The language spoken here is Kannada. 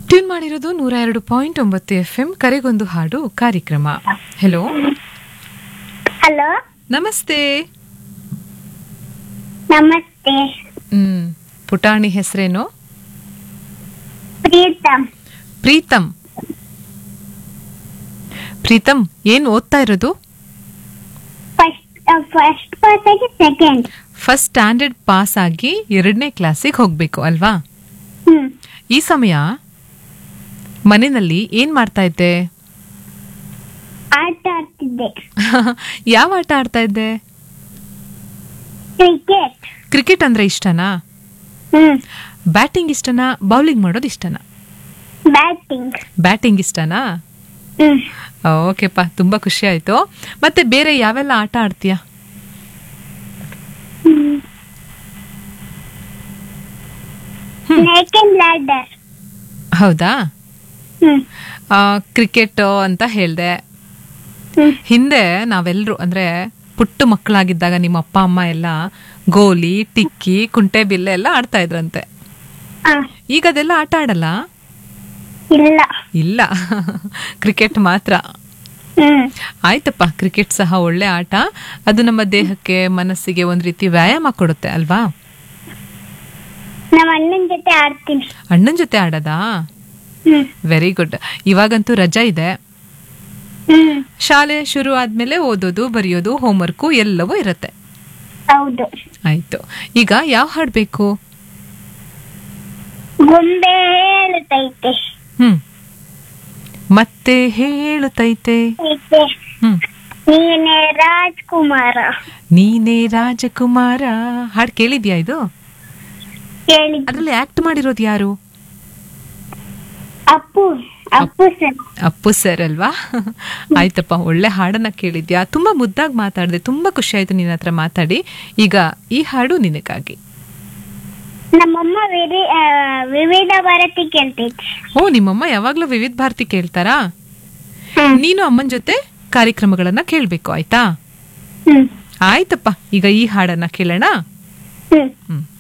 ಟ್ಯೂನ್ ಮಾಡಿರೋದು ನೂರ ಎರಡು ಪಾಯಿಂಟ್ ಒಂಬತ್ತು ಎಫ್ ಎಂ ಕರೆಗೊಂದು ಹಾಡು ಕಾರ್ಯಕ್ರಮ ಹೆಲೋ ಹಲೋ ನಮಸ್ತೆ ನಮಸ್ತೆ ಹ್ಮ್ ಪುಟಾಣಿ ಹೆಸರೇನು ಪ್ರೀತಮ್ ಪ್ರೀತಮ್ ಪ್ರೀತಮ್ ಏನ್ ಓದ್ತಾ ಇರೋದು ಫಸ್ಟ್ ಫಸ್ಟ್ ಪಾಸಾಗಿ ಸೆಕೆಂಡ್ ಫಸ್ಟ್ ಸ್ಟ್ಯಾಂಡರ್ಡ್ ಪಾಸ್ ಆಗಿ ಎರಡನೇ ಕ್ಲಾಸಿಗೆ ಹೋಗ್ಬೇಕು ಅಲ್ವಾ ಹ್ಮ್ ಈ ಸಮಯ ಮನೆಯಲ್ಲಿ ಏನ್ ಮಾಡ್ತಾ ಇದ್ದೆ ಆಟ ಆಡ್ತಿದ್ದೆ ಯಾವ ಆಟ ಆಡ್ತಾ ಇದ್ದೆ ಕ್ರಿಕೆಟ್ ಕ್ರಿಕೆಟ್ ಅಂದ್ರೆ ಇಷ್ಟನಾ ಹ್ಮ್ ಬ್ಯಾಟಿಂಗ್ ಇಷ್ಟನಾ ಬೌಲಿಂಗ್ ಮಾಡೋದು ಇಷ್ಟನಾ ಬ್ಯಾಟಿಂಗ್ ಬ್ಯಾಟಿಂಗ್ ಇಷ್ಟನಾ ಹ್ಮ್ ಓಕೆಪ್ಪ ತುಂಬಾ ಖುಷಿ ಆಯ್ತು ಮತ್ತೆ ಬೇರೆ ಯಾವೆಲ್ಲ ಆಟ ಆಡ್ತೀಯಾ ಸ್ನೇಕ್ ಅಂಡ್ ಲ್ಯಾಡರ್ ಹೌದಾ ಹ್ಮ್ ಕ್ರಿಕೆಟ್ ಅಂತ ಹೇಳ್ದೆ ಹ್ಮ್ ಹಿಂದೆ ನಾವೆಲ್ಲರೂ ಅಂದ್ರೆ ಪುಟ್ಟ ಮಕ್ಕಳಾಗಿದ್ದಾಗ ನಿಮ್ಮ ಅಪ್ಪ ಅಮ್ಮ ಎಲ್ಲ ಗೋಲಿ ಟಿಕ್ಕಿ ಕುಂಟೆ ಬಿಲ್ಲೆ ಎಲ್ಲ ಆಡ್ತಾ ಇದ್ರಂತೆ ಆ, ಈಗ ಅದೆಲ್ಲ ಆಟ ಆಡಲ್ಲ ಇಲ್ಲ ಇಲ್ಲ ಕ್ರಿಕೆಟ್ ಮಾತ್ರ ಹ್ಮ್ ಆಯ್ತಪ್ಪ ಕ್ರಿಕೆಟ್ ಸಹ ಒಳ್ಳೆ ಆಟ ಅದು ನಮ್ಮ ದೇಹಕ್ಕೆ ಮನಸ್ಸಿಗೆ ಒಂದ್ ರೀತಿ ವ್ಯಾಯಾಮ ಕೊಡುತ್ತೆ ಅಲ್ವಾ ನಮ್ಮ ಅಣ್ಣನ ಜೊತೆ ಆಡ್ತೀನಿ ಅಣ್ಣನ ಜೊತೆ ಆಡೋದಾ ಹ್ಮ್ ವೆರಿ ಗುಡ್ ಇವಾಗಂತೂ ರಜಾ ಇದೆ ಹ್ಮ್ ಶಾಲೆ ಶುರು ಆದ್ಮೇಲೆ ಓದೋದು ಬರೆಯೋದು ಹೋಮ್ವರ್ಕು ಎಲ್ಲವೂ ಇರುತ್ತೆ ಹೌದು ಆಯ್ತು ಈಗ ಯಾವ ಹಾಡ್ ಬೇಕು ಗೊಂಬೆ ಹೇಳುತ್ತೈತೆ ಹ್ಮ್ ಮತ್ತೆ ಹೇಳುತ್ತೈತೆ ಐತೆ. ಹ್ಮ್ ನೀನೇ ರಾಜ್ಕುಮಾರ ನೀನೇ ರಾಜಕುಮಾರ ಹಾಡ್ ಕೇಳಿದ್ಯಾ ಇದು ಕೇಳಿ ಅದ್ರಲ್ಲಿ ಆಕ್ಟ್ ಮಾಡಿರೋದು ಯಾರು ಅಪ್ಪು ಅಪ್ಪು ಸರ್ ಅಪ್ಪು ಸರ್ ಅಲ್ವಾ ಆಯ್ತಪ್ಪ ಒಳ್ಳೆ ಹಾಡನ್ನ ಕೇಳಿದ್ಯಾ ತುಂಬಾ ಮುದ್ದಾಗಿ ಮಾತಾಡಿದೆ ತುಂಬಾ ಖುಷಿ ಆಯ್ತು ನಿನ್ನ ಹತ್ರ ಮಾತಾಡಿ ಈಗ ಈ ಹಾಡು ನಿನಗಾಗಿ ನಮ್ಮಮ್ಮ ವಿರಿ ಆ, ವಿವಿಧ ಭಾರತಿ ಕೇಳ್ತೈತೆ ಓ ನಿಮ್ಮಮ್ಮ ಯಾವಾಗ್ಲೂ ವಿವಿಧ ಭಾರತಿ ಕೇಳ್ತಾರಾ ಹ್ಮ್ ನೀನು ಅಮ್ಮನ ಜೊತೆ ಕಾರ್ಯಕ್ರಮಗಳನ್ನ ಕೇಳ್ಬೇಕು ಆಯ್ತಾ ಹ್ಮ್ ಆಯ್ತಪ್ಪ ಈಗ ಈ ಹಾಡನ್ನ ಕೇಳೋಣ ಹ್ಮ್ ಹ್ಮ್